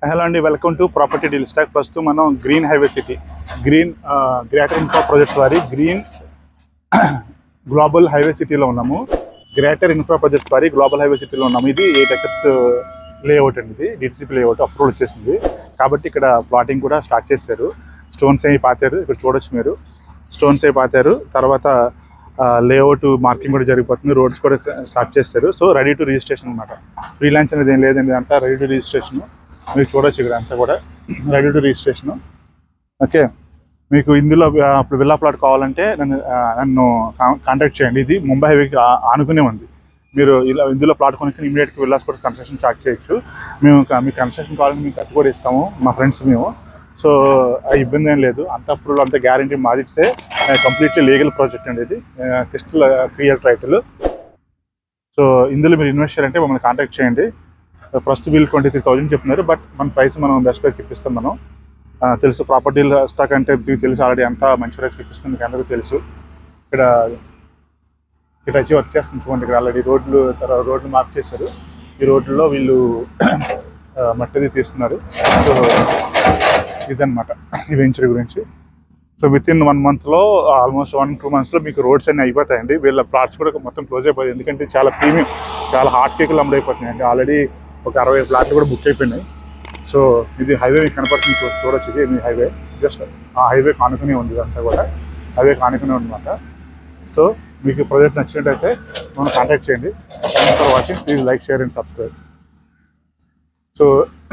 hello అండి welcome to property deal stack ప్రస్తుతం మనం green highway city green greater infra projects వారి green global highway సిటీలో ఉన్నాము గ్రేటర్ ఇన్ఫ్రా ప్రాజెక్ట్స్ వారి గ్లోబల్ హైవే సిటీలో ఉన్నాము ఇది ఎయిట్ ఎకర్స్ లేఅవుట్ అండి ఇది డిటిసిపి లేఅవుట్ అప్రూవ్ వచ్చేసింది కాబట్టి ఇక్కడ ప్లాటింగ్ కూడా స్టార్ట్ చేశారు స్టోన్స్ అవి పాతారు ఇక్కడ చూడొచ్చు మీరు స్టోన్స్ అవి పాతారు తర్వాత లేఅవుట్ మార్కింగ్ కూడా జరిగిపోతుంది రోడ్స్ కూడా స్టార్ట్ చేస్తారు సో రెడీ టు రిజిస్ట్రేషన్ అనమాట ఫ్రీలాన్స్ అనేది ఏం లేదండి అంతా రెడీ టు రిజిస్ట్రేషన్ మీరు చూడొచ్చు ఇక్కడ అంతా కూడా రెడీ టు రిజిస్ట్రేషన్ ఓకే మీకు ఇందులో ఆ, ఇప్పుడు విల్లా ప్లాట్ కావాలంటే నన్ను ఆ, నన్ను కాంటాక్ట్ చేయండి ఇది ముంబై హైవేకి ఆ- ఆనుకునే ఉంది మీరు ఇలా ఇందులో ప్లాట్ కొనుక్కొని ఇమీడియట్గా విల్లాస్ కూడా కన్స్ట్రక్షన్ స్టార్ట్ చేయొచ్చు మేము క- మీకు కన్స్ట్రక్షన్ కావాలంటే మీకు కట్టి కూడా ఇస్తాము మా ఫ్రెండ్స్ మేము సో ఆ ఇబ్బంది ఏం లేదు అంత అప్పుడు అంత గ్యారంటీ మాదిస్తే కంప్లీట్లీ లీగల్ ప్రాజెక్ట్ అండి ఇది క్రిస్టల్ క్లియర్ టైటిల్ సో ఇందులో మీరు ఇన్వెస్ట్ చేయాలంటే మమ్మల్ని కాంటాక్ట్ చేయండి first bill twenty three thousand చెప్తున్నారు బట్ మన ప్రైస్ మనం బెస్ట్ ప్రైస్కి ఇప్పిస్తాం మనం ఆ, తెలుసు ప్రాపర్టీ స్టాక్ అంటే మీకు తెలుసు ఆల్రెడీ అంతా మంచి ప్రైస్కి ఇప్పిస్తాం మీకు అందరికీ తెలుసు ఇక్కడ ఇక్కడ వచ్చి వర్క్ చేస్తుంది చూడండి ఇక్కడ ఆల్రెడీ రోడ్లు తర్వాత రోడ్లు మార్క్ చేశారు ఈ రోడ్లలో వీళ్ళు ఆ, మట్టిది తీస్తున్నారు సో ఇదన్నమాట ఈ వెంచర్ గురించి సో విత్ ఇన్ వన్ మంత్లో ఆల్మోస్ట్ వన్ టూ మంత్స్లో మీకు రోడ్స్ అన్ని అయిపోతాయండి వీళ్ళ ప్లాట్స్ కూడా మొత్తం క్లోజ్ అయిపోతాయి ఎందుకంటే చాలా ప్రీమియం చాలా హాట్ కేకులు అమ్ముడైపోతున్నాయండి ఆల్రెడీ ఒక అరవై ప్లాట్లు కూడా బుక్ అయిపోయినాయి సో ఇది హైవే మీకు కనపడుతుంది చూ- చూడొచ్చు ఇది మీ హైవే జస్ట్ ఆ హైవే కానుకునే ఉంది ఇదంతా కూడా హైవే కానుకునే ఉందన్నమాట సో మీకు ప్రాజెక్ట్ నచ్చినట్టయితే మనం కాంటాక్ట్ చేయండి thanks for watching please like share and subscribe so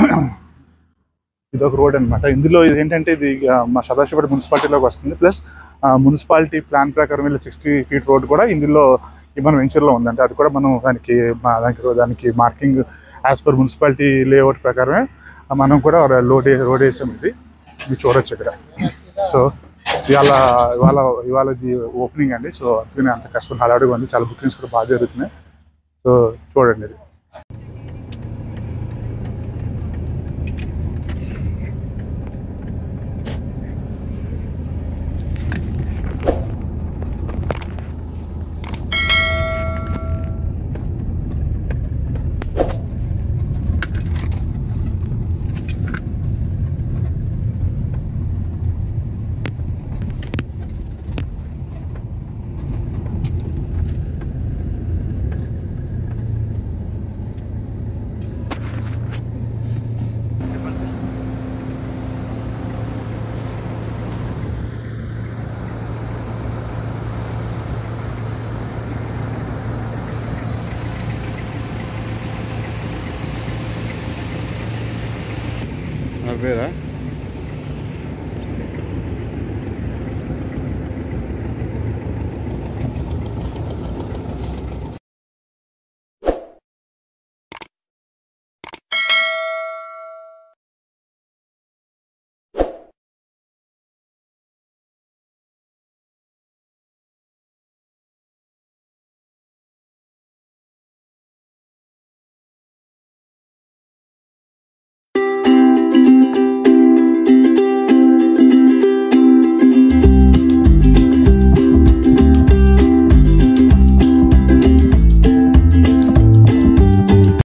ఇది ఒక రోడ్ అనమాట ఇందులో ఇది ఏంటంటే ఇది ఆ, మా సదాశివపేట మున్సిపాలిటీలోకి వస్తుంది ప్లస్ మున్సిపాలిటీ ప్లాన్ ప్రకారం వెళ్ళి సిక్స్టీ ఫీట్ రోడ్ కూడా ఇందులో ఈ మన వెంచర్లో ఉందంటే అది కూడా మనం దానికి మా దానికి దానికి marking as per municipality layout ప్రకారమే మనం కూడా రోడ్ రోడ్ వేసాం ఇది ఇది చూడొచ్చు ఇక్కడ సో ఇవాళ ఇవాళ ఇవాళ ఇది ఓపెనింగ్ అండి సో అందుకని అంత కష్టం హడాడుగా ఉంది చాలా బుకింగ్స్ కూడా బాగా జరుగుతున్నాయి సో చూడండి ఇది